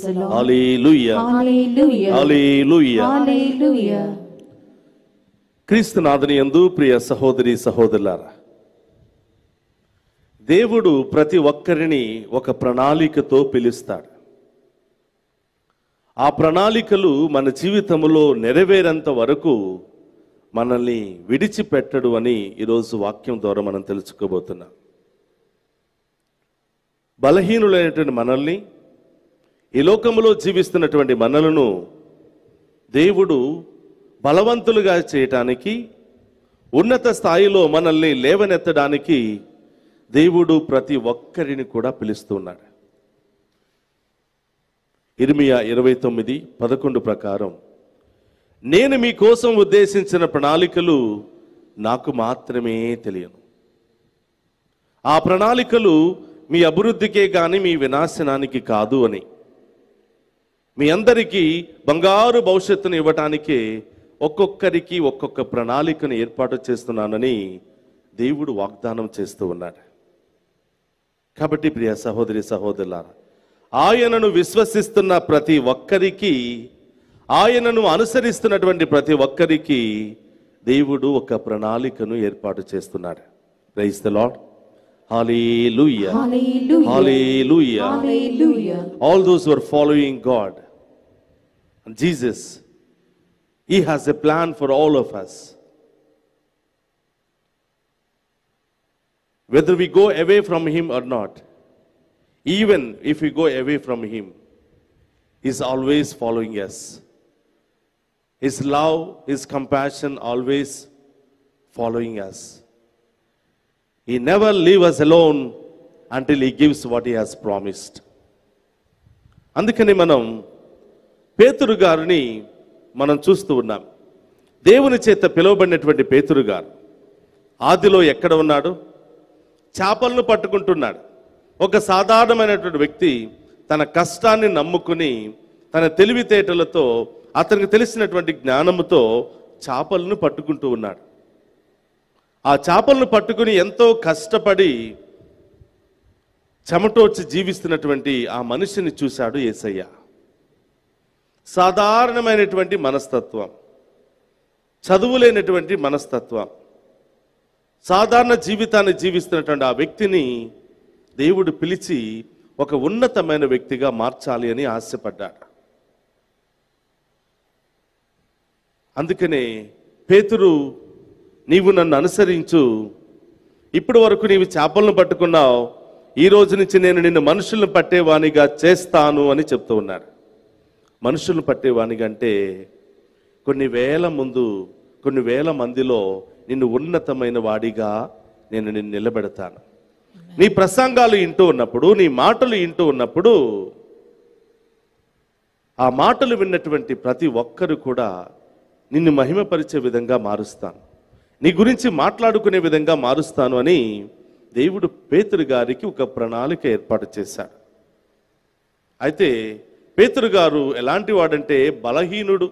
the Lord. Hallelujah Hallelujah. Hallelujah Hallelujah. క్రీస్తు నాథని యందు ప్రియ సహోదరి సహోదరులారా దేవుడు ప్రతి ఒక్కరిని ఒక ప్రణాళికతో పిలుస్తాడు ఆ ప్రణాళికలు మన జీవితంలో నెరవేరేంత వరకు మనల్ని విడిచిపెట్టడు అని ఈరోజు వాక్యం ద్వారా మనం తెలుసుకోబోతున్నాం బలహీనులైనటువంటి మనల్ని ఈ లోకములో జీవిస్తున్నటువంటి మనలను దేవుడు బలవంతులుగా చేయటానికి ఉన్నత స్థాయిలో మనల్ని లేవనెత్తడానికి దేవుడు ప్రతి ఒక్కరిని కూడా పిలుస్తున్నాడు ఇర్మియా ఇరవై తొమ్మిది పదకొండు ప్రకారం నేను మీకోసం ఉద్దేశించిన ప్రణాళికలు నాకు మాత్రమే తెలియను ఆ ప్రణాళికలు మీ అభివృద్ధికే గాని మీ వినాశనానికి కాదు అని మీ అందరికీ బంగారు భవిష్యత్తును ఇవ్వటానికే ఒక్కొక్కరికి ఒక్కొక్క ప్రణాళికను ఏర్పాటు చేస్తున్నానని దేవుడు వాగ్దానం చేస్తూ ఉన్నాడు కాబట్టి ప్రియ సహోదరి సహోదరులారా ఆయనను విశ్వసిస్తున్న ప్రతి ఒక్కరికి ఆయనను అనుసరిస్తున్నటువంటి ప్రతి ఒక్కరికి దేవుడు ఒక ప్రణాళికను ఏర్పాటు చేస్తున్నాడు praise the lord hallelujah Hallelujah. Hallelujah Hallelujah. all those who are following God and Jesus, He has a plan for all of us. Whether we go away from Him or not, even if we go away from Him, He's always following us. His love, His compassion always following us. He never leave us alone until He gives what He has promised. అందుకని మనం పేతురు గారిని మనం చూస్తూ ఉన్నాం దేవుని చేత పిలువబడినటువంటి పేతురు గారు ఆదిలో ఎక్కడ ఉన్నాడు చేపలను పట్టుకుంటున్నాడు ఒక సాధారణమైనటువంటి వ్యక్తి తన కష్టాన్ని నమ్ముకుని తన తెలివితేటలతో అతనికి తెలిసినటువంటి జ్ఞానముతో చేపలను పట్టుకుంటూ ఉన్నాడు ఆ చేపలను పట్టుకుని ఎంతో కష్టపడి చెమటోడ్చి జీవిస్తున్నటువంటి ఆ మనిషిని చూశాడు ఏసయ్య సాధారణమైనటువంటి మనస్తత్వం చదువులేనటువంటి మనస్తత్వం సాధారణ జీవితాన్ని జీవిస్తున్నటువంటి ఆ వ్యక్తిని దేవుడు పిలిచి ఒక ఉన్నతమైన వ్యక్తిగా మార్చాలి అని ఆశపడ్డాడు అందుకనే పేతురు నీవు నన్ను అనుసరించు ఇప్పటి వరకు నీవు చేపలను పట్టుకున్నావు ఈ రోజు నుంచి నేను నిన్ను మనుషులను పట్టేవానిగా చేస్తాను అని చెప్తూ ఉన్నాడు మనుషులను పట్టేవానిగా అంటే కొన్ని వేల ముందు కొన్ని వేల మందిలో నిన్ను ఉన్నతమైన వాడిగా నేను నిన్ను నిలబెడతాను నీ ప్రసంగాలు వింటూ ఉన్నప్పుడు నీ మాటలు వింటూ ఉన్నప్పుడు ఆ మాటలు విన్నటువంటి ప్రతి ఒక్కరు కూడా నిన్ను మహిమపరిచే విధంగా మారుస్తాను నీ గురించి మాట్లాడుకునే విధంగా మారుస్తాను అని దేవుడు పేతురు గారికి ఒక ప్రణాళిక ఏర్పాటు చేశాడు అయితే పేతురు గారు ఎలాంటి వాడంటే బలహీనుడు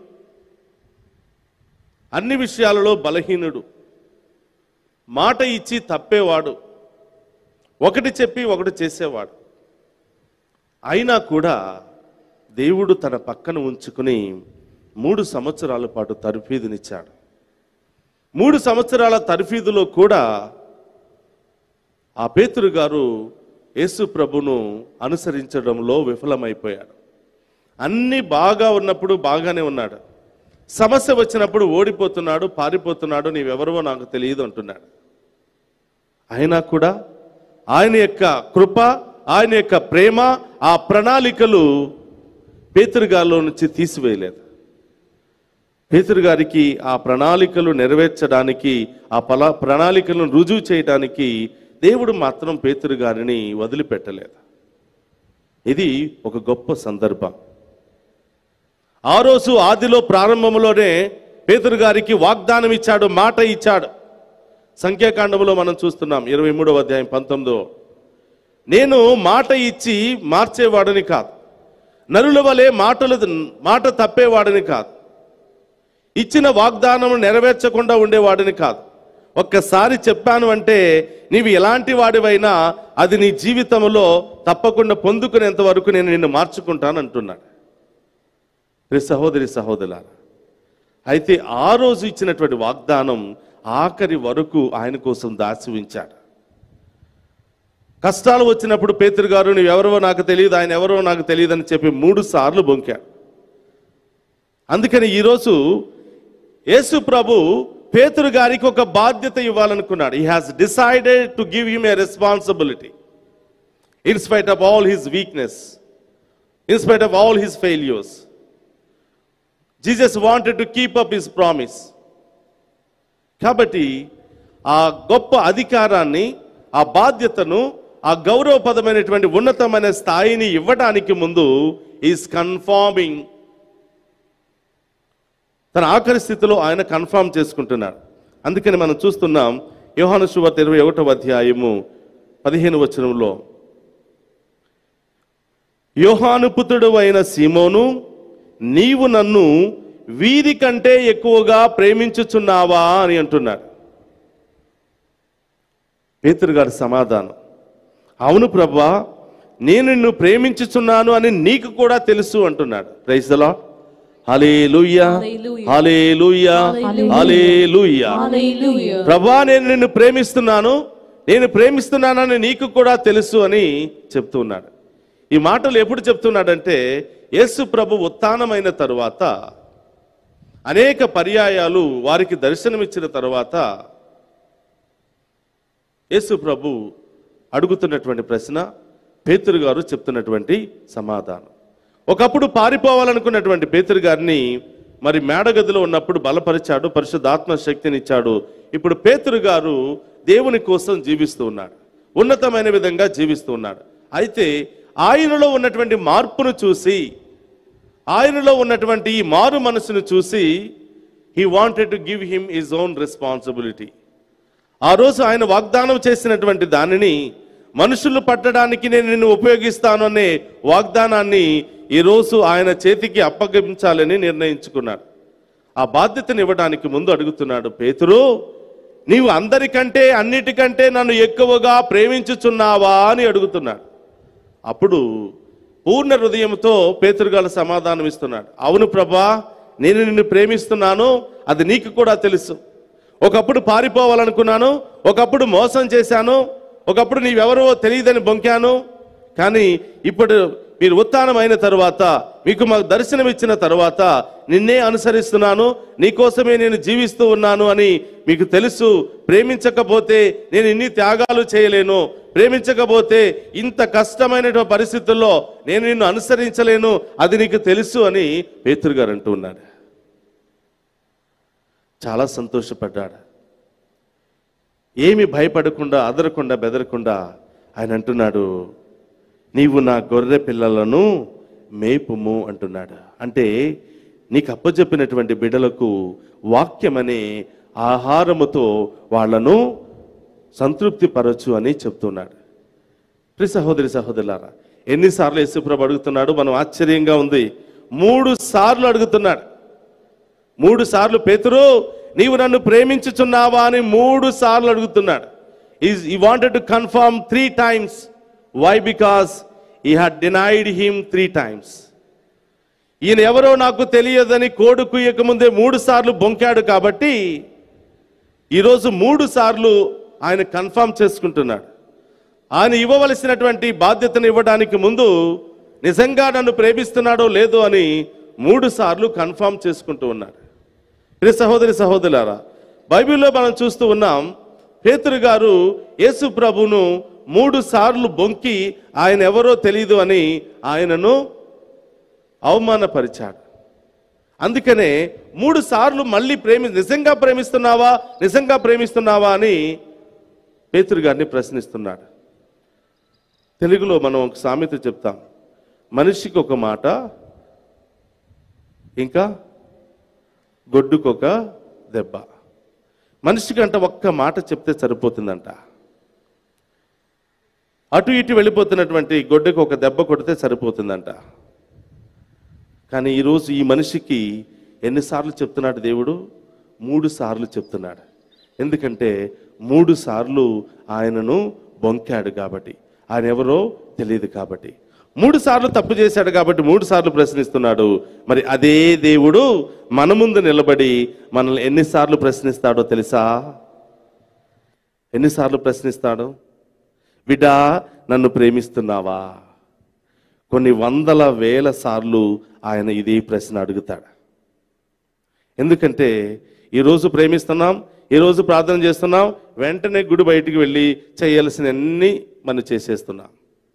అన్ని విషయాలలో బలహీనుడు మాట ఇచ్చి తప్పేవాడు ఒకటి చెప్పి ఒకటి చేసేవాడు అయినా కూడా దేవుడు తన పక్కన ఉంచుకుని మూడు సంవత్సరాల పాటు తర్ఫీదునిచ్చాడు మూడు సంవత్సరాల తర్ఫీదులో కూడా ఆ పేతురు గారు యేసు ప్రభును అనుసరించడంలో విఫలమైపోయాడు అన్ని బాగా ఉన్నప్పుడు బాగానే ఉన్నాడు సమస్య వచ్చినప్పుడు ఓడిపోతున్నాడు పారిపోతున్నాడు నీవెవరవో నాకు తెలియదు అంటున్నాడు అయినా కూడా ఆయన యొక్క కృప ఆయన యొక్క ప్రేమ ఆ ప్రణాళికలు పేతురు గారిలో నుంచి తీసివేయలేదు పేతురు గారికి ఆ ప్రణాళికలు నెరవేర్చడానికి ఆ పల ప్రణాళికలను రుజువు చేయడానికి దేవుడు మాత్రం పేతురు గారిని వదిలిపెట్టలేదు ఇది ఒక గొప్ప సందర్భం ఆ రోజు ఆదిలో ప్రారంభంలోనే పేతురు గారికి వాగ్దానం ఇచ్చాడు మాట ఇచ్చాడు సంఖ్యాకాండంలో మనం చూస్తున్నాం ఇరవై మూడవ అధ్యాయం పంతొమ్మిదో నేను మాట ఇచ్చి మార్చేవాడని కాదు నరుల వలె మాటలు మాట తప్పేవాడని కాదు ఇచ్చిన వాగ్దానం నెరవేర్చకుండా ఉండేవాడిని కాదు ఒక్కసారి చెప్పాను అంటే నీవు ఎలాంటి వాడివైనా అది నీ జీవితంలో తప్పకుండా పొందుకునేంత వరకు నేను నిన్ను మార్చుకుంటాను అంటున్నాడు ప్రియ సహోదరి సహోదరులారా అయితే ఆ రోజు ఇచ్చినటువంటి వాగ్దానం ఆఖరి వరకు ఆయన కోసం దాచి ఉంచాడు కష్టాలు వచ్చినప్పుడు పేతురు గారు నువ్వు ఎవరో నాకు తెలియదు ఆయన ఎవరో నాకు తెలియదు అని చెప్పి మూడు సార్లు బొంకాడు అందుకని ఈరోజు యేసు ప్రభు పేతురు గారికి ఒక బాధ్యత ఇవ్వాలనుకున్నాడు he has decided to give him a responsibility in spite of all his weakness in spite of all his failures Jesus wanted to keep up his promise కాబట్టి ఆ గొప్ప అధికారాన్ని ఆ బాధ్యతను ఆ గౌరవపదమైనటువంటి ఉన్నతమైన స్థాయిని ఇవ్వడానికి ముందు ఈస్ కన్ఫార్మింగ్ తన ఆఖరి స్థితిలో ఆయన కన్ఫామ్ చేసుకుంటున్నాడు అందుకని మనం చూస్తున్నాం యోహాను శుభత్ ఇరవై ఒకటవ అధ్యాయము పదిహేను వచనంలో యోహాను పుత్రుడు అయిన సీమోను నీవు నన్ను వీరి కంటే ఎక్కువగా ప్రేమించుచున్నావా అని అంటున్నాడు పేతురు గారి సమాధానం అవును ప్రభా నేను నిన్ను ప్రేమించుచున్నాను అని నీకు కూడా తెలుసు అంటున్నాడు ప్రైజ్లా హలే లూయా హలే లూయా హలే లూయా Hallelujah. ప్రభా నేను నిన్ను ప్రేమిస్తున్నాను నేను ప్రేమిస్తున్నానని నీకు కూడా తెలుసు అని చెప్తున్నాడు ఈ మాటలు ఎప్పుడు చెప్తున్నాడంటే యేసు ప్రభు ఉత్థానమైన తరువాత అనేక పర్యాయాలు వారికి దర్శనమిచ్చిన తరువాత యేసు ప్రభు అడుగుతున్నటువంటి ప్రశ్న పేతురు గారు చెప్తున్నటువంటి సమాధానం ఒకప్పుడు పారిపోవాలనుకున్నటువంటి పేతురు గారిని మరి మేడగదిలో ఉన్నప్పుడు బలపరిచాడు పరిశుద్ధాత్మ శక్తినిచ్చాడు ఇప్పుడు పేతురు గారు దేవుని కోసం జీవిస్తూ ఉన్నాడు ఉన్నతమైన విధంగా జీవిస్తూ ఉన్నాడు అయితే ఆయనలో ఉన్నటువంటి మార్పును చూసి ఆయనలో ఉన్నటువంటి ఈ మారు మనసును చూసి he wanted to give him his own responsibility ఆ రోజు ఆయన వాగ్దానం చేసినటువంటి దానిని మనుషులు పట్టడానికి నేను నిన్ను ఉపయోగిస్తాను అనే వాగ్దానాన్ని ఈరోజు ఆయన చేతికి అప్పగించాలని నిర్ణయించుకున్నాడు ఆ బాధ్యతను ఇవ్వడానికి ముందు అడుగుతున్నాడు పేతురు నీవు అందరికంటే అన్నిటికంటే నన్ను ఎక్కువగా ప్రేమించుచున్నావా అని అడుగుతున్నాడు అప్పుడు పూర్ణ హృదయంతో పేతురుగాల సమాధానం ఇస్తున్నాడు అవును ప్రభా నేను నిన్ను ప్రేమిస్తున్నాను అది నీకు కూడా తెలుసు ఒకప్పుడు పారిపోవాలనుకున్నాను ఒకప్పుడు మోసం చేశాను ఒకప్పుడు నీవెవరో తెలియదని బొంకాను కానీ ఇప్పుడు మీరు ఉత్థానం అయిన తరువాత మీకు మాకు దర్శనం ఇచ్చిన తరువాత నిన్నే అనుసరిస్తున్నాను నీకోసమే నేను జీవిస్తూ ఉన్నాను అని మీకు తెలుసు ప్రేమించకపోతే నేను ఇన్ని త్యాగాలు చేయలేను ప్రేమించకపోతే ఇంత కష్టమైన పరిస్థితుల్లో నేను నిన్ను అనుసరించలేను అది నీకు తెలుసు అని పేతురు గారు అంటూ ఉన్నాడు చాలా సంతోషపడ్డాడు ఏమి భయపడకుండా అదరకుండా బెదరకుండా ఆయన అంటున్నాడు నీవు నా గొర్రె పిల్లలను మేపుము అంటున్నాడు అంటే నీకు అప్పచెప్పినటువంటి బిడ్డలకు వాక్యమనే ఆహారముతో వాళ్ళను సంతృప్తి పరచు అని చెప్తున్నాడు ప్రియ సహోదరి సహోదరులారా ఎన్నిసార్లు యేసుప్రభు అడుగుతున్నాడు మనం ఆశ్చర్యంగా ఉంది మూడు సార్లు అడుగుతున్నాడు మూడు సార్లు పేతురు నీవు నన్ను ప్రేమించుచున్నావా అని మూడు సార్లు అడుగుతున్నాడు is he wanted to confirm three times why because he had denied him three times ఈయన ఎవరో నాకు తెలియదని కోడు కుయ్యక ముందే మూడు సార్లు బొంకాడు కాబట్టి ఈరోజు మూడు సార్లు ఆయన కన్ఫర్మ్ చేసుకుంటున్నాడు ఆయన ఇవ్వవలసినటువంటి బాధ్యతను ఇవ్వడానికి ముందు నిజంగా నన్ను ప్రేమిస్తున్నాడో లేదో అని మూడు సార్లు కన్ఫర్మ్ చేసుకుంటూ ఉన్నాడు ప్రియ సహోదరి సహోదరులారా బైబిల్లో మనం చూస్తూ ఉన్నాం పేతురు గారు యేసు ప్రభును మూడు సార్లు బొంకి ఆయన ఎవరో తెలియదు అని ఆయనను అవమానపరిచాడు అందుకనే మూడు సార్లు మళ్ళీ ప్రేమి నిజంగా ప్రేమిస్తున్నావా నిజంగా ప్రేమిస్తున్నావా అని పేతురు గారిని ప్రశ్నిస్తున్నాడు తెలుగులో మనం ఒక సామెత చెప్తాం మనిషికి ఒక మాట ఇంకా గొడ్డుకొక దెబ్బ మనిషికంట ఒక్క మాట చెప్తే సరిపోతుందంట అటు ఇటు వెళ్ళిపోతున్నటువంటి గొడ్డకు ఒక దెబ్బ కొడితే సరిపోతుందంట కానీ ఈరోజు ఈ మనిషికి ఎన్నిసార్లు చెప్తున్నాడు దేవుడు మూడు సార్లు చెప్తున్నాడు ఎందుకంటే మూడు సార్లు ఆయనను బొంకాడు కాబట్టి ఆయన ఎవరో తెలియదు కాబట్టి మూడు సార్లు తప్పు చేశాడు కాబట్టి మూడు సార్లు ప్రశ్నిస్తున్నాడు మరి అదే దేవుడు మన ముందు నిలబడి మనల్ని ఎన్నిసార్లు ప్రశ్నిస్తాడో తెలుసా ఎన్నిసార్లు ప్రశ్నిస్తాడు బిడ్డా నన్ను ప్రేమిస్తున్నావా కొన్ని వందల వేల సార్లు ఆయన ఇదే ప్రశ్న అడుగుతాడు ఎందుకంటే ఈరోజు ప్రేమిస్తున్నాం ఈరోజు ప్రార్థన చేస్తున్నాం వెంటనే గుడి బయటికి వెళ్ళి చేయాల్సినవన్నీ మనం చేసేస్తున్నాం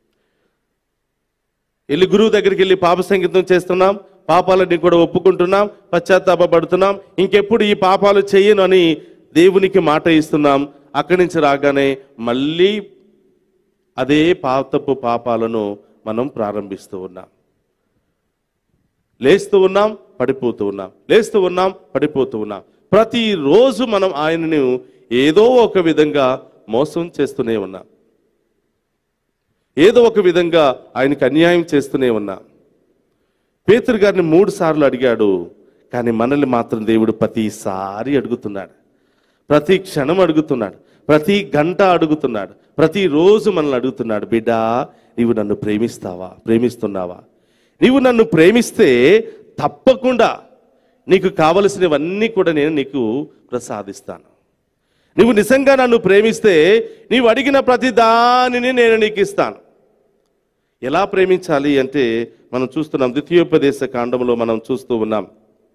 వెళ్ళి గురువు దగ్గరికి వెళ్ళి పాప సంగీతం చేస్తున్నాం పాపాలన్నీ కూడా ఒప్పుకుంటున్నాం పశ్చాత్తాపడుతున్నాం ఇంకెప్పుడు ఈ పాపాలు చెయ్యను అని దేవునికి మాట ఇస్తున్నాం అక్కడి నుంచి రాగానే మళ్ళీ అదే పాతపు పాపాలను మనం ప్రారంభిస్తూ ఉన్నాం లేస్తూ ఉన్నాం పడిపోతూ ఉన్నాం లేస్తూ ఉన్నాం పడిపోతూ ఉన్నాం ప్రతిరోజు మనం ఆయనను ఏదో ఒక విధంగా మోసం చేస్తూనే ఉన్నాం ఏదో ఒక విధంగా ఆయనకు అన్యాయం చేస్తూనే ఉన్నాం పేతురు గారిని మూడు సార్లు అడిగాడు కానీ మనల్ని మాత్రం దేవుడు ప్రతిసారి అడుగుతున్నాడు ప్రతి క్షణం అడుగుతున్నాడు ప్రతి గంట అడుగుతున్నాడు ప్రతిరోజు మనల్ని అడుగుతున్నాడు బిడ్డా నీవు నన్ను ప్రేమిస్తావా ప్రేమిస్తున్నావా నీవు నన్ను ప్రేమిస్తే తప్పకుండా నీకు కావలసినవన్నీ కూడా నేను నీకు ప్రసాదిస్తాను నువ్వు నిజంగా నన్ను ప్రేమిస్తే నీవు అడిగిన ప్రతి దానిని నేను నీకు ఇస్తాను ఎలా ప్రేమించాలి అంటే మనం చూస్తున్నాం ద్వితీయోపదేశ కాండంలో మనం చూస్తూ ఉన్నాం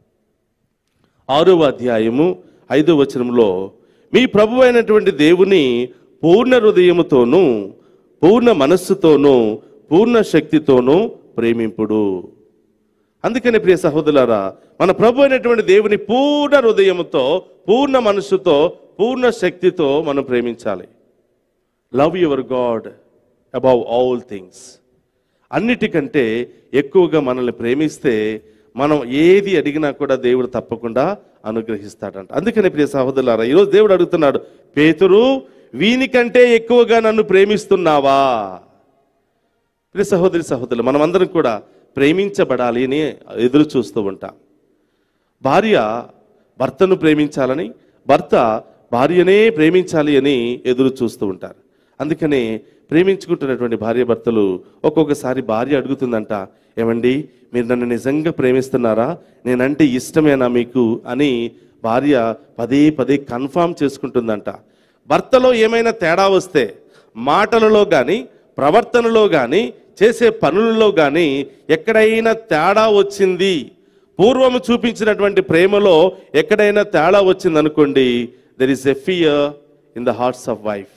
ఆరవ అధ్యాయము ఐదో వచనంలో మీ ప్రభు అయినటువంటి దేవుని పూర్ణ హృదయముతోనూ పూర్ణ మనస్సుతోనూ పూర్ణ శక్తితోనూ ప్రేమింపుడు అందుకని ప్రియ సహోదరులారా మన ప్రభు అయినటువంటి దేవుని పూర్ణ హృదయముతో పూర్ణ మనస్సుతో పూర్ణ శక్తితో మనం ప్రేమించాలి love your God above all things అన్నిటికంటే ఎక్కువగా మనల్ని ప్రేమిస్తే మనం ఏది అడిగినా కూడా దేవుడు తప్పకుండా అనుగ్రహిస్తాడంట అందుకని ప్రియ సహోదరులారా ఈరోజు దేవుడు అడుగుతున్నాడు పేతురు వీనికంటే ఎక్కువగా నన్ను ప్రేమిస్తున్నావా ప్రియ సహోదరి సహోదరులు మనమందరం కూడా ప్రేమించబడాలి అని ఎదురు చూస్తూ ఉంటాం భార్య భర్తను ప్రేమించాలని భర్త భార్యనే ప్రేమించాలి అని ఎదురు చూస్తూ ఉంటారు అందుకనే ప్రేమించుకుంటున్నటువంటి భార్య భర్తలు ఒక్కొక్కసారి భార్య అడుగుతుందంట ఏమండి మీరు నన్ను నిజంగా ప్రేమిస్తున్నారా నేనంటే ఇష్టమేనా మీకు అని భార్య పదే పదే కన్ఫామ్ చేసుకుంటుందంట భర్తలో ఏమైనా తేడా వస్తే మాటలలో కానీ ప్రవర్తనలో కానీ చేసే పనులలో కానీ ఎక్కడైనా తేడా వచ్చింది పూర్వము చూపించినటువంటి ప్రేమలో ఎక్కడైనా తేడా వచ్చింది అనుకోండి there is a fear in the hearts of wife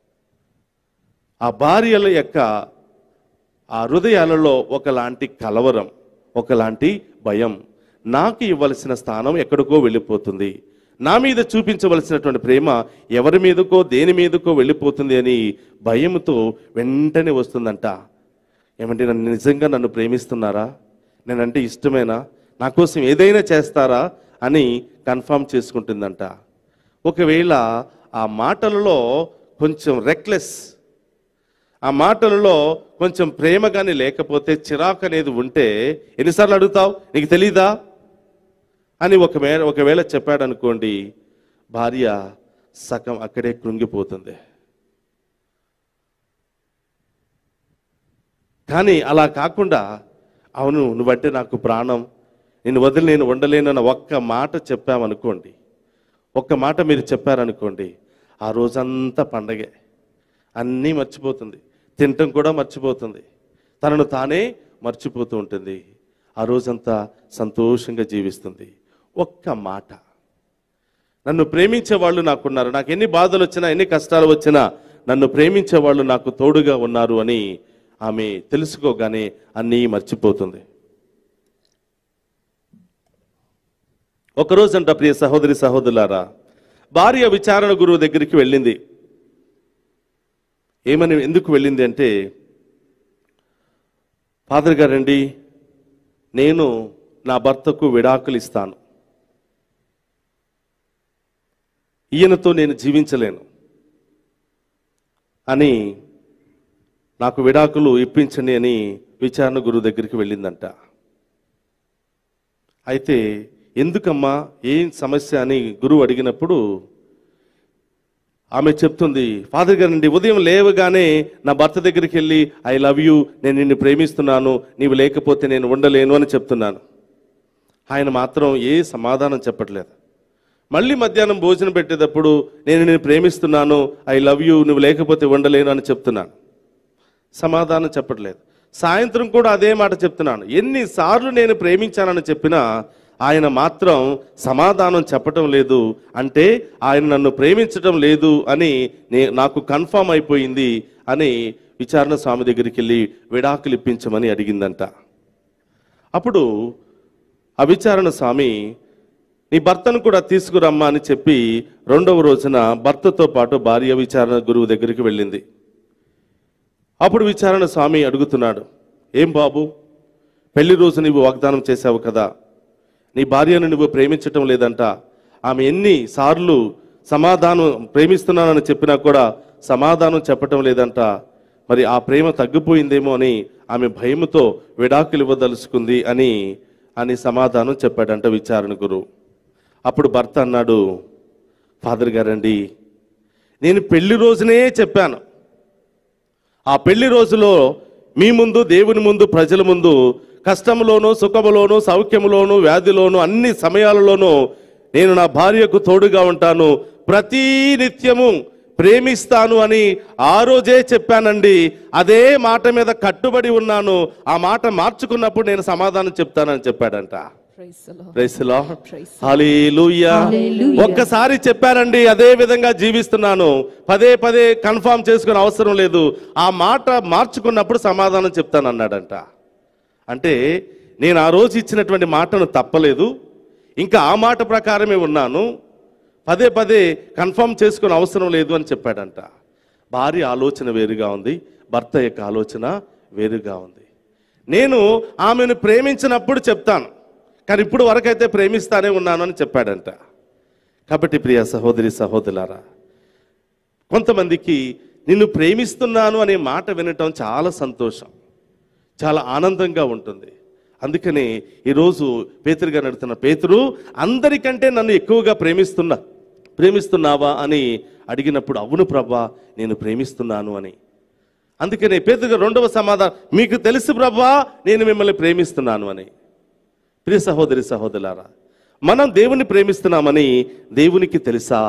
ఆ భార్యల యొక్క ఆ హృదయాలలో ఒకలాంటి కలవరం ఒకలాంటి భయం నాకు ఇవ్వవలసిన స్థానం ఎక్కడికో వెళ్ళిపోతుంది నా మీద చూపించవలసినటువంటి ప్రేమ ఎవరి మీదకో దేని మీదకో వెళ్ళిపోతుంది అని భయంతో వెంటనే వస్తుందంట ఏమంటే నన్ను నిజంగా నన్ను ప్రేమిస్తున్నారా నేనంటే ఇష్టమేనా నా కోసం ఏదైనా చేస్తారా అని కన్ఫర్మ్ చేసుకుంటుందంట ఒకవేళ ఆ మాటలలో కొంచెం రెక్లెస్ ఆ మాటలలో కొంచెం ప్రేమ కానీ లేకపోతే చిరాకు అనేది ఉంటే ఎన్నిసార్లు అడుగుతావు నీకు తెలీదా అని ఒకవేళ ఒకవేళ చెప్పాడు అనుకోండి భార్య సగం అక్కడే కృంగిపోతుంది కానీ అలా కాకుండా అవును నువ్వంటే నాకు ప్రాణం నేను వదిలి నేను ఉండలేనన్న ఒక్క మాట చెప్పామనుకోండి ఒక్క మాట మీరు చెప్పారనుకోండి ఆ రోజంతా పండగే అన్నీ మర్చిపోతుంది తినటం కూడా మర్చిపోతుంది తనను తానే మర్చిపోతూ ఉంటుంది ఆ రోజంతా సంతోషంగా జీవిస్తుంది ఒక్క మాట నన్ను ప్రేమించే వాళ్ళు నాకున్నారు నాకు ఎన్ని బాధలు వచ్చినా ఎన్ని కష్టాలు వచ్చినా నన్ను ప్రేమించే వాళ్ళు నాకు తోడుగా ఉన్నారు అని ఆమె తెలుసుకోగానే అన్నీ మర్చిపోతుంది ఒకరోజంట ప్రియ సహోదరి సహోదరులారా భార్య విచారణ గురువు దగ్గరికి వెళ్ళింది ఏమని ఎందుకు వెళ్ళింది అంటే ఫాదర్ గారండి నేను నా భర్తకు విడాకులు ఇస్తాను ఈయనతో నేను జీవించలేను అని నాకు విడాకులు ఇప్పించండి అని విచారణ గురువు దగ్గరికి వెళ్ళిందంట అయితే ఎందుకమ్మా ఏం సమస్య అని గురువు అడిగినప్పుడు ఆమె చెప్తుంది ఫాదర్ గారండి ఉదయం లేవగానే నా భర్త దగ్గరికి వెళ్ళి ఐ లవ్ యూ నేను నిన్ను ప్రేమిస్తున్నాను నీవు లేకపోతే నేను ఉండలేను అని చెప్తున్నాను ఆయన మాత్రం ఏ సమాధానం చెప్పట్లేదు మళ్ళీ మధ్యాహ్నం భోజనం పెట్టేటప్పుడు నేను నిన్ను ప్రేమిస్తున్నాను ఐ లవ్ యూ నువ్వు లేకపోతే ఉండలేను అని చెప్తున్నాను సమాధానం చెప్పట్లేదు సాయంత్రం కూడా అదే మాట చెప్తున్నాను ఎన్నిసార్లు నేను ప్రేమించానని చెప్పినా ఆయన మాత్రం సమాధానం చెప్పటం లేదు అంటే ఆయన నన్ను ప్రేమించటం లేదు అని నే నాకు కన్ఫామ్ అయిపోయింది అని విచారణ స్వామి దగ్గరికి వెళ్ళి విడాకులు ఇప్పించమని అడిగిందంట అప్పుడు ఆ విచారణ స్వామి నీ భర్తను కూడా తీసుకురమ్మా అని చెప్పి రెండవ రోజున భర్తతో పాటు భార్య విచారణ గురువు దగ్గరికి వెళ్ళింది అప్పుడు విచారణ స్వామి అడుగుతున్నాడు ఏం బాబు పెళ్లి రోజు నువ్వు వాగ్దానం చేశావు కదా నీ భార్యను నువ్వు ప్రేమించటం లేదంట ఆమె ఎన్ని సార్లు సమాధానం ప్రేమిస్తున్నానని చెప్పినా కూడా సమాధానం చెప్పటం లేదంట మరి ఆ ప్రేమ తగ్గిపోయిందేమో అని ఆమె భయముతో విడాకులు ఇవ్వదలుచుకుంది అని అని సమాధానం చెప్పాడంట విచారణ గురువు అప్పుడు భర్త అన్నాడు ఫాదర్ గారండి నేను పెళ్లి రోజునే చెప్పాను ఆ పెళ్లి రోజులో మీ ముందు దేవుని ముందు ప్రజల ముందు కష్టములోను సుఖములోను సౌఖ్యములోను వ్యాధిలోను అన్ని సమయాలలోనూ నేను నా భార్యకు తోడుగా ఉంటాను ప్రతి నిత్యము ప్రేమిస్తాను అని ఆ రోజే చెప్పానండి అదే మాట మీద కట్టుబడి ఉన్నాను ఆ మాట మార్చుకున్నప్పుడు నేను సమాధానం చెప్తానని చెప్పాడంట Praise the Lord. Price lord Praise hallelujah Hallelujah. ఒక్కసారి చెప్పారండి అదే విధంగా జీవిస్తున్నాను పదే పదే కన్ఫర్మ్ చేసుకునే అవసరం లేదు ఆ మాట మార్చుకున్నప్పుడు సమాధానం చెప్తాను అన్నాడంట అంటే నేను ఆ రోజు ఇచ్చినటువంటి మాటను తప్పలేదు ఇంకా ఆ మాట ప్రకారమే ఉన్నాను పదే పదే కన్ఫర్మ్ చేసుకునే అవసరం లేదు అని చెప్పాడంట భార్య ఆలోచన వేరుగా ఉంది భర్త యొక్క ఆలోచన వేరుగా ఉంది నేను ఆమెను ప్రేమించినప్పుడు చెప్తాను కానీ ఇప్పుడు వరకైతే ప్రేమిస్తానే ఉన్నాను అని చెప్పాడంట కాబట్టి ప్రియ సహోదరి సహోదరులారా కొంతమందికి నిన్ను ప్రేమిస్తున్నాను అనే మాట వినటం చాలా సంతోషం చాలా ఆనందంగా ఉంటుంది అందుకని ఈరోజు పేతురుగా నడుతున్న పేతురు అందరికంటే నన్ను ఎక్కువగా ప్రేమిస్తున్నా ప్రేమిస్తున్నావా అని అడిగినప్పుడు అవును ప్రభా నేను ప్రేమిస్తున్నాను అని అందుకని పేతురుగా రెండవ సమాధానం మీకు తెలుసు ప్రభా నేను మిమ్మల్ని ప్రేమిస్తున్నాను అని ప్రియ సహోదరి సహోదరులారా మనం దేవుని ప్రేమిస్తున్నామని దేవునికి తెలుసా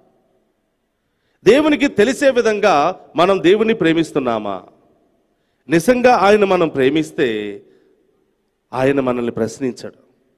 దేవునికి తెలిసే విధంగా మనం దేవుని ప్రేమిస్తున్నామా నిజంగా ఆయన మనం ప్రేమిస్తే ఆయన మనల్ని ప్రశ్నించడు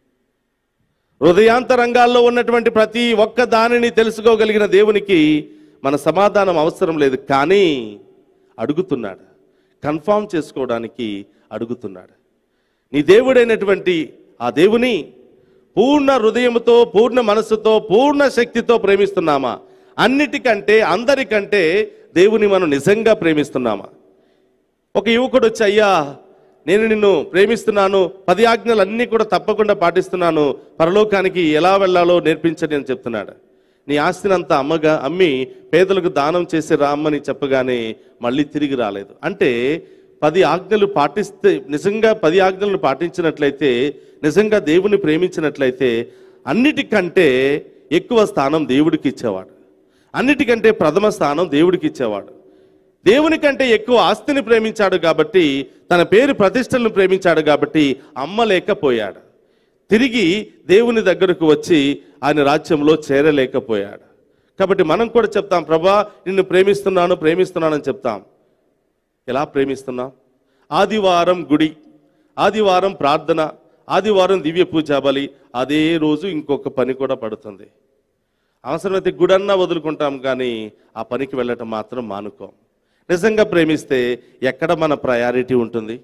హృదయాంతరంగాల్లో ఉన్నటువంటి ప్రతి ఒక్క దానిని తెలుసుకోగలిగిన దేవునికి మన సమాధానం అవసరం లేదు కానీ అడుగుతున్నాడు కన్ఫామ్ చేసుకోవడానికి అడుగుతున్నాడు నీ దేవుడైనటువంటి ఆ దేవుని పూర్ణ హృదయముతో పూర్ణ మనస్సుతో పూర్ణ శక్తితో ప్రేమిస్తున్నామా అన్నిటికంటే అందరికంటే దేవుని మనం నిజంగా ప్రేమిస్తున్నామా ఒక యువకుడు వచ్చి అయ్యా నేను నిన్ను ప్రేమిస్తున్నాను పది ఆజ్ఞలు అన్నీ కూడా తప్పకుండా పాటిస్తున్నాను పరలోకానికి ఎలా వెళ్ళాలో నేర్పించండి అని చెప్తున్నాడు నీ ఆస్తిని అంతా అమ్మగా అమ్మి పేదలకు దానం చేసి రామ్మని చెప్పగానే మళ్ళీ తిరిగి రాలేదు అంటే పది ఆజ్ఞలు పాటిస్తే నిజంగా పది ఆజ్ఞలను పాటించినట్లయితే నిజంగా దేవుని ప్రేమించినట్లయితే అన్నిటికంటే ఎక్కువ స్థానం దేవుడికి ఇచ్చేవాడు అన్నిటికంటే ప్రథమ స్థానం దేవుడికి ఇచ్చేవాడు దేవుని కంటే ఎక్కువ ఆస్తిని ప్రేమించాడు కాబట్టి తన పేరు ప్రతిష్టలను ప్రేమించాడు కాబట్టి అమ్మలేకపోయాడు తిరిగి దేవుని దగ్గరకు వచ్చి ఆయన రాజ్యంలో చేరలేకపోయాడు కాబట్టి మనం కూడా చెప్తాం ప్రభా నిన్ను ప్రేమిస్తున్నాను ప్రేమిస్తున్నానని చెప్తాం ఎలా ప్రేమిస్తున్నాం ఆదివారం గుడి ఆదివారం ప్రార్థన ఆదివారం దివ్య పూజా బలి అదే రోజు ఇంకొక పని కూడా పడుతుంది అవసరమైతే గుడన్నా వదులుకుంటాం కానీ ఆ పనికి వెళ్ళటం మాత్రం మానుకోం నిజంగా ప్రేమిస్తే ఎక్కడ మన ప్రయారిటీ ఉంటుంది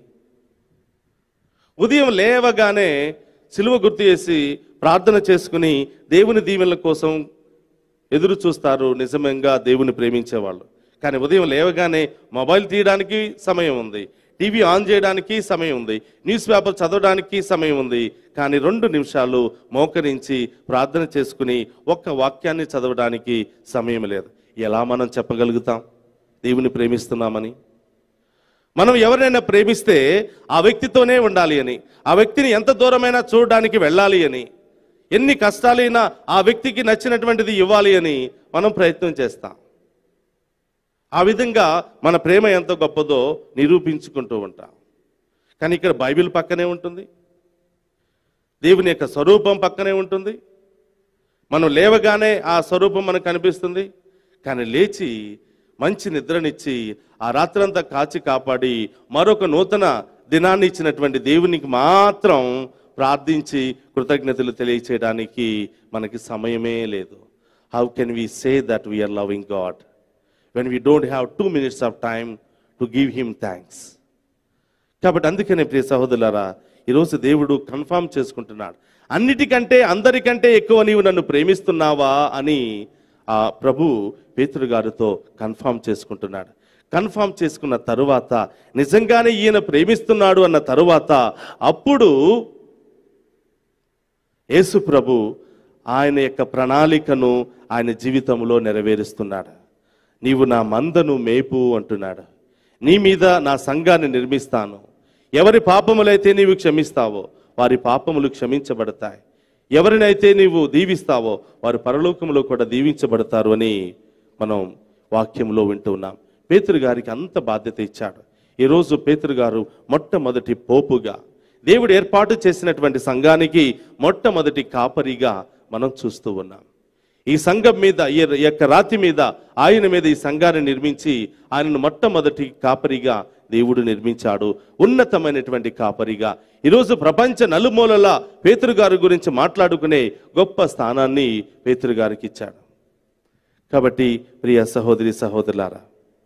ఉదయం లేవగానే సిలువ గుర్తు చేసి ప్రార్థన చేసుకుని దేవుని దీవెనల కోసం ఎదురు చూస్తారు నిజంగా దేవుని ప్రేమించేవాళ్ళు కానీ ఉదయం లేవగానే మొబైల్ తీయడానికి సమయం ఉంది టీవీ ఆన్ చేయడానికి సమయం ఉంది న్యూస్ పేపర్ చదవడానికి సమయం ఉంది కానీ రెండు నిమిషాలు మోకరించి ప్రార్థన చేసుకుని ఒక్క వాక్యాన్ని చదవడానికి సమయం లేదు ఎలా మనం చెప్పగలుగుతాం దేవుని ప్రేమిస్తున్నామని మనం ఎవరైనా ప్రేమిస్తే ఆ వ్యక్తితోనే ఉండాలి అని ఆ వ్యక్తిని ఎంత దూరమైనా చూడడానికి వెళ్ళాలి అని ఎన్ని కష్టాలైనా ఆ వ్యక్తికి నచ్చినటువంటిది ఇవ్వాలి అని మనం ప్రయత్నం చేస్తాం ఆ విధంగా మన ప్రేమ ఎంత గొప్పదో నిరూపించుకుంటూ ఉంటాం కానీ ఇక్కడ బైబిల్ పక్కనే ఉంటుంది దేవుని యొక్క స్వరూపం పక్కనే ఉంటుంది మనం లేవగానే ఆ స్వరూపం మనకు కనిపిస్తుంది కానీ లేచి మంచి నిద్రనిచ్చి ఆ రాత్రంతా కాచి కాపాడి మరొక నూతన దినాన్ని ఇచ్చినటువంటి దేవునికి మాత్రం ప్రార్థించి కృతజ్ఞతలు తెలియచేయడానికి మనకి సమయమే లేదు how can we say that we are loving God when we don't have two minutes of time to give him thanks కాబట్టి అందుకనే ప్రియ సహోదరులారా ఈరోజు దేవుడు కన్ఫర్మ్ చేసుకుంటున్నాడు అన్నిటికంటే అందరికంటే ఎక్కువ నీవు నన్ను ప్రేమిస్తున్నావా అని ఆ ప్రభు పేతురు గారితో కన్ఫర్మ్ చేసుకుంటున్నాడు కన్ఫర్మ్ చేసుకున్న తరువాత నిజంగానే ఈయన ప్రేమిస్తున్నాడు అన్న తరువాత అప్పుడు యేసు ప్రభు ఆయన యొక్క ప్రణాళికను ఆయన జీవితంలో నెరవేరుస్తున్నాడు నీవు నా మందను మేపు అంటున్నాడు నీ మీద నా సంఘాన్ని నిర్మిస్తాను ఎవరి పాపములైతే నీవు క్షమిస్తావో వారి పాపములు క్షమించబడతాయి ఎవరినైతే నీవు దీవిస్తావో వారు పరలోకములో కూడా దీవించబడతారు అని మనం వాక్యంలో వింటున్నాం పేతురు గారికి అంత బాధ్యత ఇచ్చాడు ఈరోజు పేతురు గారు మొట్టమొదటి పోపుగా దేవుడు ఏర్పాటు చేసినటువంటి సంఘానికి మొట్టమొదటి కాపరిగా మనం చూస్తూ ఉన్నాం ఈ సంఘం మీద ఈ యొక్క రాతి మీద ఆయన మీద ఈ సంఘాన్ని నిర్మించి ఆయనను మొట్టమొదటి కాపరిగా దేవుడు నిర్మించాడు ఉన్నతమైనటువంటి కాపరిగా ఈరోజు ప్రపంచ నలుమూలల పేతురు గారి గురించి మాట్లాడుకునే గొప్ప స్థానాన్ని పేతురు గారికి ఇచ్చాడు కాబట్టి ప్రియ సహోదరి సహోదరులారా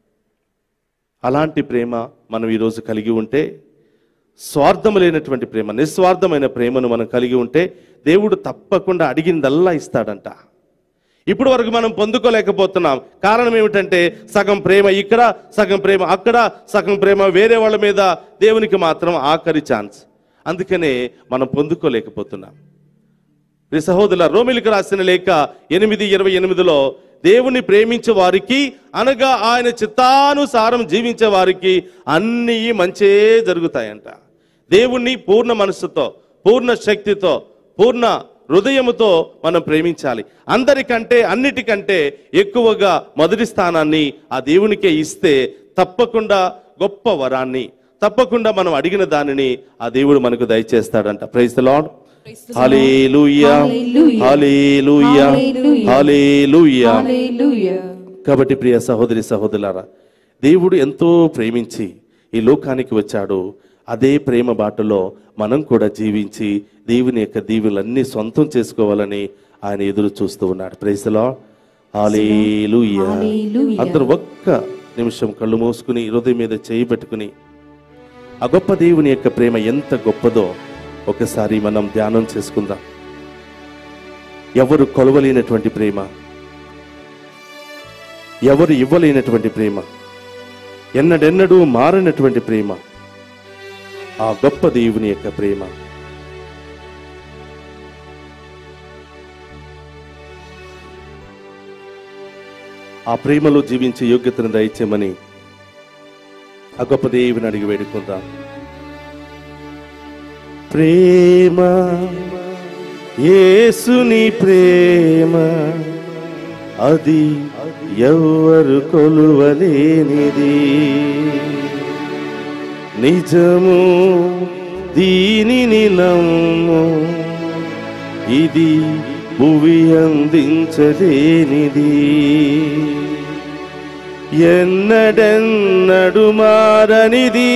అలాంటి ప్రేమ మనం ఈరోజు కలిగి ఉంటే స్వార్థము లేనటువంటి ప్రేమ నిస్వార్థమైన ప్రేమను మనం కలిగి ఉంటే దేవుడు తప్పకుండా అడిగిందల్లా ఇస్తాడంట ఇప్పుడు వరకు మనం పొందుకోలేకపోతున్నాం కారణం ఏమిటంటే సగం ప్రేమ ఇక్కడ సగం ప్రేమ అక్కడ సగం ప్రేమ వేరే వాళ్ళ మీద దేవునికి మాత్రం ఆఖరి ఛాన్స్ అందుకనే మనం పొందుకోలేకపోతున్నాం ఈ సహోదరుల రోమిలికి రాసిన లేఖ ఎనిమిది ఇరవై ఎనిమిదిలో దేవుని ప్రేమించే వారికి అనగా ఆయన చిత్తానుసారం జీవించే వారికి అన్నీ మంచే జరుగుతాయంట దేవుణ్ణి పూర్ణ మనస్సుతో పూర్ణ శక్తితో పూర్ణ హృదయముతో మనం ప్రేమించాలి అందరికంటే అన్నిటికంటే ఎక్కువగా మొదటి స్థానాన్ని ఆ దేవునికే ఇస్తే తప్పకుండా గొప్ప వరాన్ని తప్పకుండా మనం అడిగిన దానిని ఆ దేవుడు మనకు దయచేస్తాడంట praise the lord hallelujah Hallelujah. Hallelujah Hallelujah. Hallelujah Hallelujah. కాబట్టి ప్రియ సహోదరి సహోదరులారా దేవుడు ఎంతో ప్రేమించి ఈ లోకానికి వచ్చాడు అదే ప్రేమ బాటలో మనం కూడా జీవించి దేవుని యొక్క దీవులన్నీ సొంతం చేసుకోవాలని ఆయన ఎదురు చూస్తూ ఉన్నాడు ప్రైజ్లో హాలేలుయా Hallelujah. అందరూ ఒక్క నిమిషం కళ్ళు మూసుకుని హృదయం మీద చేయి పెట్టుకుని ఆ గొప్ప దేవుని యొక్క ప్రేమ ఎంత గొప్పదో ఒకసారి మనం ధ్యానం చేసుకుందాం ఎవరు కొలవలేనటువంటి ప్రేమ ఎవరు ఇవ్వలేనటువంటి ప్రేమ ఎన్నడెన్నడూ మారనటువంటి ప్రేమ ఆ గొప్ప దేవుని యొక్క ప్రేమ ఆ ప్రేమలో జీవించే యోగ్యతను దయచేయమని ఆ గొప్ప దేవుని అడిగి వేడుకుందాం ప్రేమ యేసుని ప్రేమ అది ఎవ్వరు కొలువలేనిది నిజము దీనిని నమ్ము ఇది భువి అందించలేనిది ఎన్నడెన్నడు మారనిది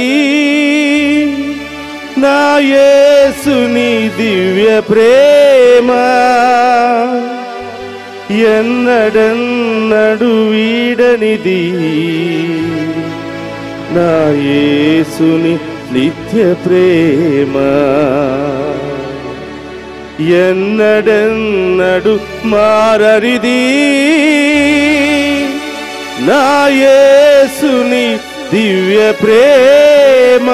నా యేసుని దివ్య ప్రేమ ఎన్నడెన్నడు వీడనిది నా యేసుని నిత్య ప్రేమ ఎన్నడెన్నడు మారరిది నా యేసుని దివ్య ప్రేమ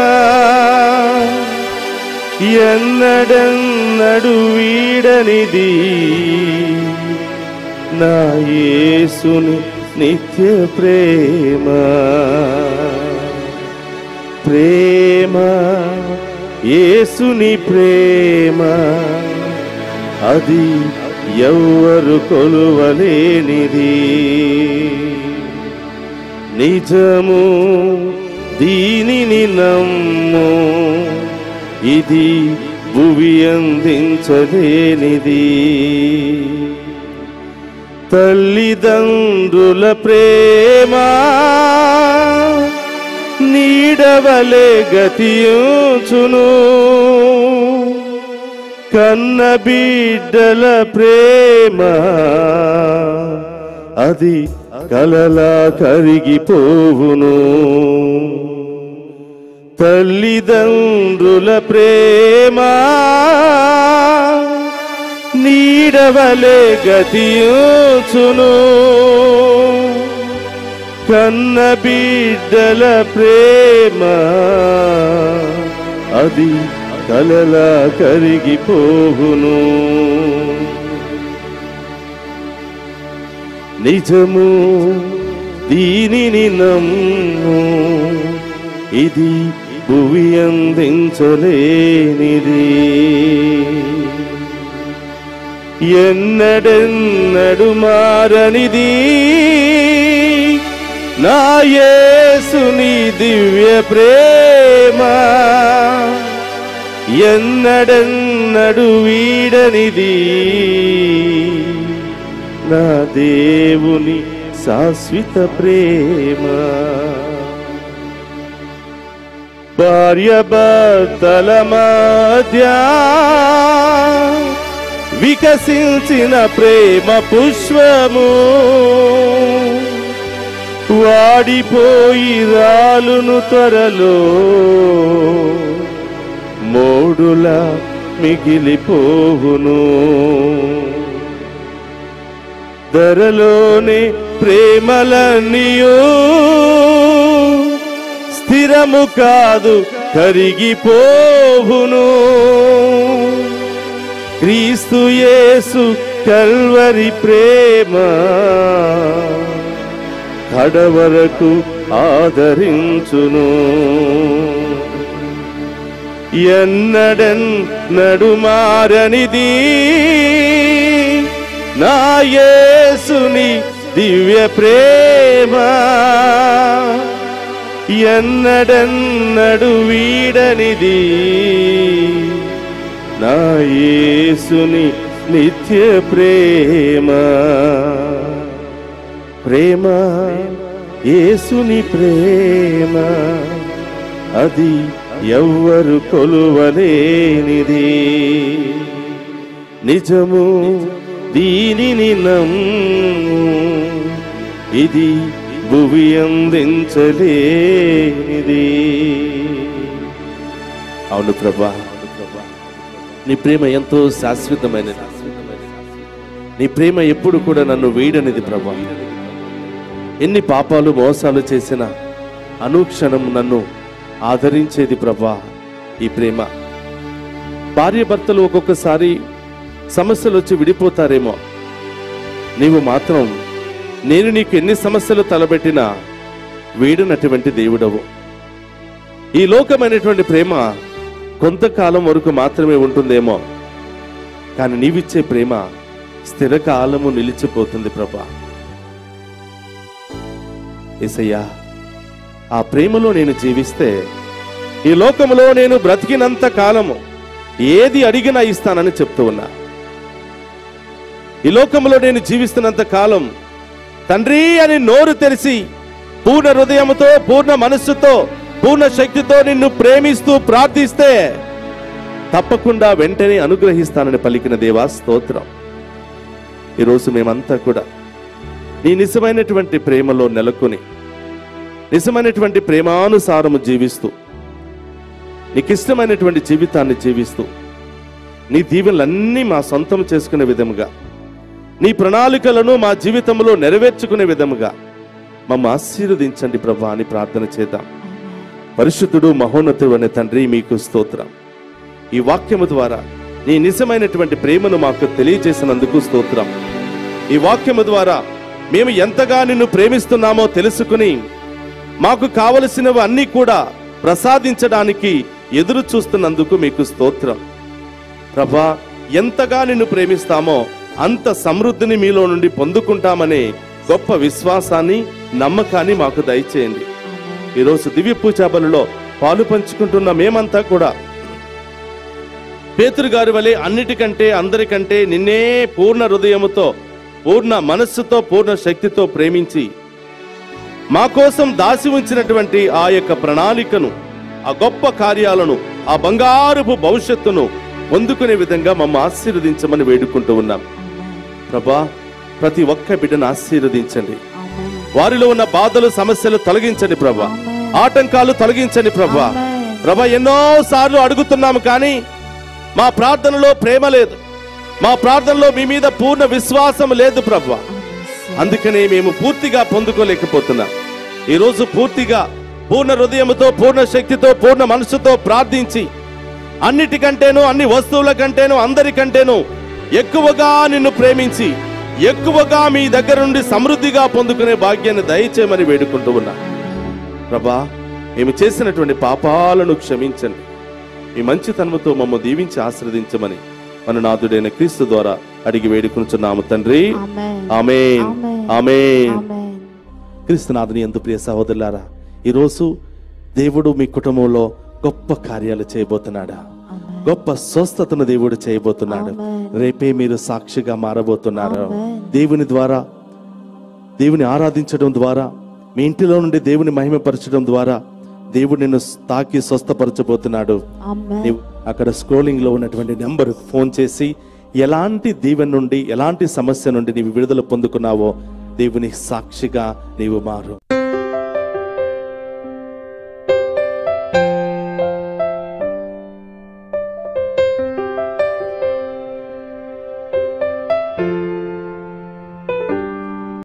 ఎన్నడెన్నడు వీడనిది నా యేసుని నిత్య ప్రేమ ప్రేమ యేసుని ప్రేమ అది ఎవ్వరు కొలువలేనిది నిజము దీనిని నమ్ము ఇది భువి అందించలేనిది తల్లిదండ్రుల ప్రేమ నీడవలే గతియుచును కన్న బిడ్డల ప్రేమ అది కలలా కరిగిపోవును తల్లిదండ్రుల ప్రేమ నీడవలే గతియుచును కన్న బిడ్డల ప్రేమ అది కలలా కరిగిపోవును నిజము దీనిని నమ్ము ఇది భువి అందించలేనిది ఎన్నడెన్నడు మారనిది నా యేసుని దివ్య ప్రేమ ఎన్నడెన్నడు వీడనిది నా దేవుని శాశ్వత ప్రేమ భార్య భర్తల మధ్య వికసించిన ప్రేమ పుష్పము వాడిపోయి రాలును త్వరలో మోడుల మిగిలిపోవును ధరలోనే ప్రేమలన్నీయో స్థిరము కాదు కరిగిపోవును క్రీస్తు యేసు కల్వరి ప్రేమ కడవరకు ఆదరించును ఎన్నడన్ నడుమారనిది నా యేసుని దివ్య ప్రేమ ఎన్నడన్నడు వీడనిది నా యేసుని నిత్య ప్రేమ ప్రేమ యేసుని ప్రేమ అది ఎవ్వరు కొలువలేనిది నిజము దీనిని నమ్ము ఇది భువి అందించలేనిది అవును ప్రభా నీ ప్రేమ ఎంతో శాశ్వతమైనది నీ ప్రేమ ఎప్పుడు కూడా నన్ను వీడనిది ప్రభా ఎన్ని పాపాలు మోసాలు చేసినా అనుక్షణం నన్ను ఆదరించేది ప్రభా ఈ ప్రేమ భార్య భర్తలు ఒక్కొక్కసారి సమస్యలు వచ్చి విడిపోతారేమో నీవు మాత్రం నేను నీకు ఎన్ని సమస్యలు తలబెట్టినా వీడనటువంటి దేవుడవు ఈ లోకమైనటువంటి ప్రేమ కొంతకాలం వరకు మాత్రమే ఉంటుందేమో కానీ నీవిచ్చే ప్రేమ స్థిరకాలము నిలిచిపోతుంది ప్రభా ఏసయ్యా ఆ ప్రేమలో నేను జీవిస్తే ఈ లోకములో నేను బ్రతికినంత కాలము ఏది అడిగినా ఇస్తానని చెప్తూ ఉన్నా ఈ లోకంలో నేను జీవిస్తున్నంత కాలం తండ్రి అని నోరు తెరిచి పూర్ణ హృదయముతో పూర్ణ మనస్సుతో పూర్ణ శక్తితో నిన్ను ప్రేమిస్తూ ప్రార్థిస్తే తప్పకుండా వెంటనే అనుగ్రహిస్తానని పలికిన దేవా స్తోత్రం ఈరోజు మేమంతా కూడా నీ నిజమైనటువంటి ప్రేమలో నెలకొని నిజమైనటువంటి ప్రేమానుసారము జీవిస్తూ నీకిష్టమైనటువంటి జీవితాన్ని జీవిస్తూ నీ దీవెనలన్నీ మా సొంతం చేసుకునే విధముగా నీ ప్రణాళికలను మా జీవితంలో నెరవేర్చుకునే విధముగా మమ్మ ఆశీర్వదించండి ప్రభా అని ప్రార్థన చేద్దాం పరిశుద్ధుడు మహోన్నతుడు అనే తండ్రి మీకు స్తోత్రం ఈ వాక్యము ద్వారా నీ నిజమైనటువంటి ప్రేమను మాకు తెలియజేసినందుకు స్తోత్రం ఈ వాక్యము ద్వారా మేము ఎంతగా నిన్ను ప్రేమిస్తున్నామో తెలుసుకుని మాకు కావలసినవి అన్నీ కూడా ప్రసాదించడానికి ఎదురు చూస్తున్నందుకు మీకు స్తోత్రం ప్రభా ఎంతగా నిన్ను ప్రేమిస్తామో అంత సమృద్ధిని మీలో నుండి పొందుకుంటామని గొప్ప విశ్వాసాన్ని నమ్మకాన్ని మాకు దయచేయండి ఈరోజు దివ్య పూజా బలిలో పాలు పంచుకుంటున్న మేమంతా కూడా పేతురు గారి వలె అన్నిటికంటే అందరికంటే నిన్నే పూర్ణ హృదయముతో పూర్ణ మనస్సుతో పూర్ణ శక్తితో ప్రేమించి మా కోసం దాసి ఉంచినటువంటి ఆ యొక్క ప్రణాళికను ఆ గొప్ప కార్యాలను ఆ బంగారుపు భవిష్యత్తును పొందుకునే విధంగా మమ్మ ఆశీర్వదించమని వేడుకుంటూ ఉన్నాం ప్రభా ప్రతి ఒక్క బిడ్డను ఆశీర్వదించండి వారిలో ఉన్న బాధలు సమస్యలు తొలగించండి ప్రభా ఆటంకాలు తొలగించండి ప్రభా ప్రభా ఎన్నో సార్లు అడుగుతున్నాము కానీ మా ప్రార్థనలో ప్రేమ లేదు మా ప్రార్థనలో మీ మీద పూర్ణ విశ్వాసం లేదు ప్రభా అందుకనే మేము పూర్తిగా పొందుకోలేకపోతున్నాం ఈరోజు పూర్తిగా పూర్ణ హృదయముతో పూర్ణ శక్తితో పూర్ణ మనసుతో ప్రార్థించి అన్నిటికంటేను అన్ని వస్తువుల కంటేను అందరికంటేను ఎక్కువగా నిన్ను ప్రేమించి ఎక్కువగా మీ దగ్గర నుండి సమృద్ధిగా పొందుకునే భాగ్యాన్ని దయచేయమని వేడుకుంటూ ఉన్నా ప్రభా మేము చేసినటువంటి పాపాలను క్షమించండి మీ మంచితనముతో మమ్మ దీవించి ఆశ్రదించమని మన నాథుడైన క్రీస్తు ద్వారా అడిగి వేడుకుంటున్నాము తండ్రి ఆమేన్ ఆమేన్ క్రీస్తునాథుని ఎందు ప్రియ సహోదరులారా ఈరోజు దేవుడు మీ కుటుంబంలో గొప్ప కార్యాలు చేయబోతున్నాడా గొప్ప స్వస్థతను దేవుడు చేయబోతున్నాడు రేపే మీరు సాక్షిగా మారబోతున్నారు దేవుని ద్వారా దేవుని ఆరాధించడం ద్వారా మీ ఇంటిలో నుండి దేవుని మహిమపరచడం ద్వారా దేవుడు నిన్ను తాకి స్వస్థపరచబోతున్నాడు నీవు అక్కడ స్క్రోలింగ్ లో ఉన్నటువంటి నెంబర్ ఫోన్ చేసి ఎలాంటి దీవెన నుండి ఎలాంటి సమస్య నుండి నీవు విడుదల పొందుకున్నావో దేవుని సాక్షిగా నీవు మారు